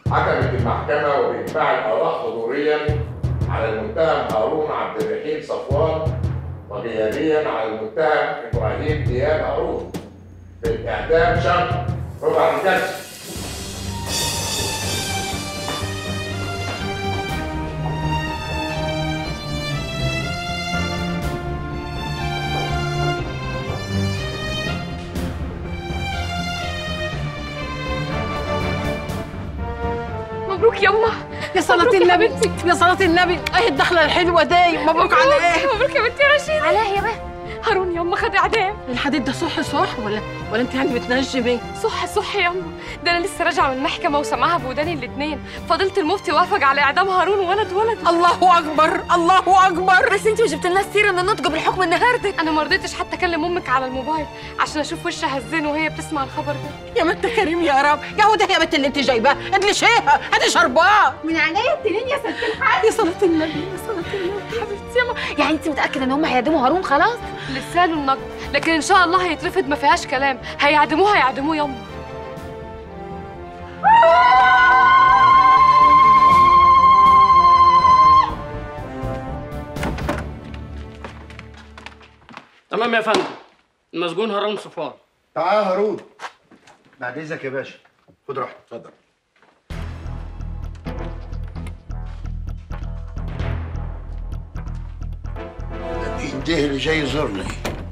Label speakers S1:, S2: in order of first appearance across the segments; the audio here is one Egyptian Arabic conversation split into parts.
S1: حكمت المحكمة وبإجماع الآراء حضوريا على المتهم هارون عبد الرحيم صفوان وغيابيا على المتهم إبراهيم دياب هارون بالإعدام شرط ربع الكسر
S2: مبروك يما
S3: يا صلاة
S2: مبروك يا
S3: النبي
S2: حبيبتي.
S3: يا صلاة النبي ايه الدخلة الحلوة دي مبروك على ايه
S2: مبروك يا بنتي رشيد علاه يا بيه هارون يما خد اعدام
S3: الحديد ده صح صح ولا ولا انت يعني بتنجمي
S2: صح صح يما ده انا لسه راجعه من المحكمه وسامعها بوداني الاتنين فضيله المفتي وافق على اعدام هارون وانا اتولد
S3: الله اكبر الله اكبر
S2: بس انت مش جبت لنا السيره ان نطق بالحكم النهارده انا ما رضيتش حتى اكلم امك على الموبايل عشان اشوف وشها هزين وهي بتسمع الخبر ده
S3: يا ما انت كريم يا رب يا هو ده يا بنت اللي انت جايباه ادلشيها هاتي شربات
S4: من عينيا التنين يا ست الحاج
S3: يا صلاة النبي يا صلاة النبي
S2: حبيبتي يما
S4: يعني انت متاكده ان هم هيعدموا هارون خلاص
S2: لسه له النقد لكن ان شاء الله هيترفض ما فيهاش كلام هيعدموه هيعدموه يما
S5: تمام يا فندم المسجون هارون صفوان
S6: تعال يا هارون بعد اذنك يا باشا خد راحتك اتفضل
S7: مين ده اللي جاي يزورني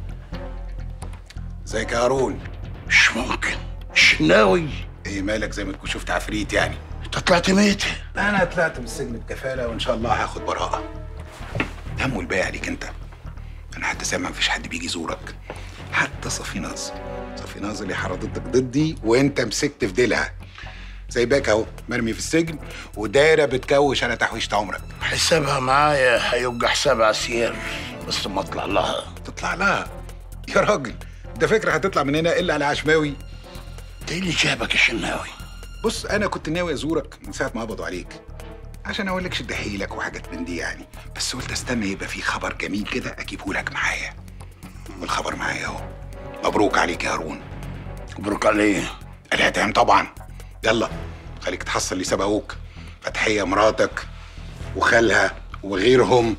S8: ازيك يا هارون
S7: مش ممكن الشناوي
S8: ايه مالك زي ما تكون شفت عفريت يعني
S7: انت طلعت ميت
S8: انا طلعت من السجن بكفاله وان شاء الله هاخد براءه دم والباقي عليك انت انا حتى سامع مفيش حد بيجي يزورك حتى صفيناز صفيناز اللي حرضتك ضدي وانت مسكت في ديلها زي باك اهو مرمي في السجن ودايره بتكوش على تحويشه عمرك
S7: حسابها معايا هيبقى حساب عسير بس ما اطلع لها
S8: تطلع لها يا راجل ده فكره هتطلع من هنا الا على عشماوي
S7: ده اللي جابك يا شناوي
S8: بص انا كنت ناوي ازورك من ساعه ما قبضوا عليك عشان اقول لك شد حيلك وحاجات من دي يعني بس قلت استنى يبقى في خبر جميل كده اجيبه لك معايا والخبر معايا اهو مبروك عليك يا هارون
S7: مبروك عليه
S8: الاعدام طبعا يلا خليك تحصل اللي سبقوك فتحيه مراتك وخالها وغيرهم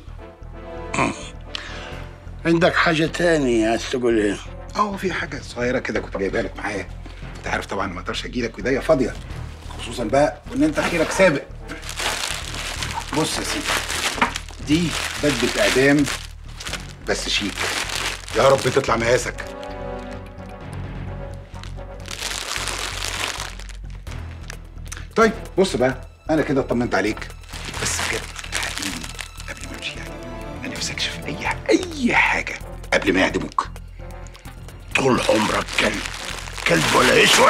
S7: عندك حاجة تاني عايز تقول ايه؟
S8: اه في حاجه صغيره كده كنت جايبها لك معايا انت عارف طبعا ما اقدرش اجي لك وايديا فاضيه خصوصا بقى وان انت خيرك سابق بص يا سيدي دي بدله اعدام بس شيك يا رب تطلع مقاسك طيب بص بقى انا كده اطمنت عليك بس بجد حقيقي قبل ما امشي يعني انا نفسي اكشف اي اي حاجه قبل ما يعدموك
S7: طول عمرك كلب كلب ولا اسود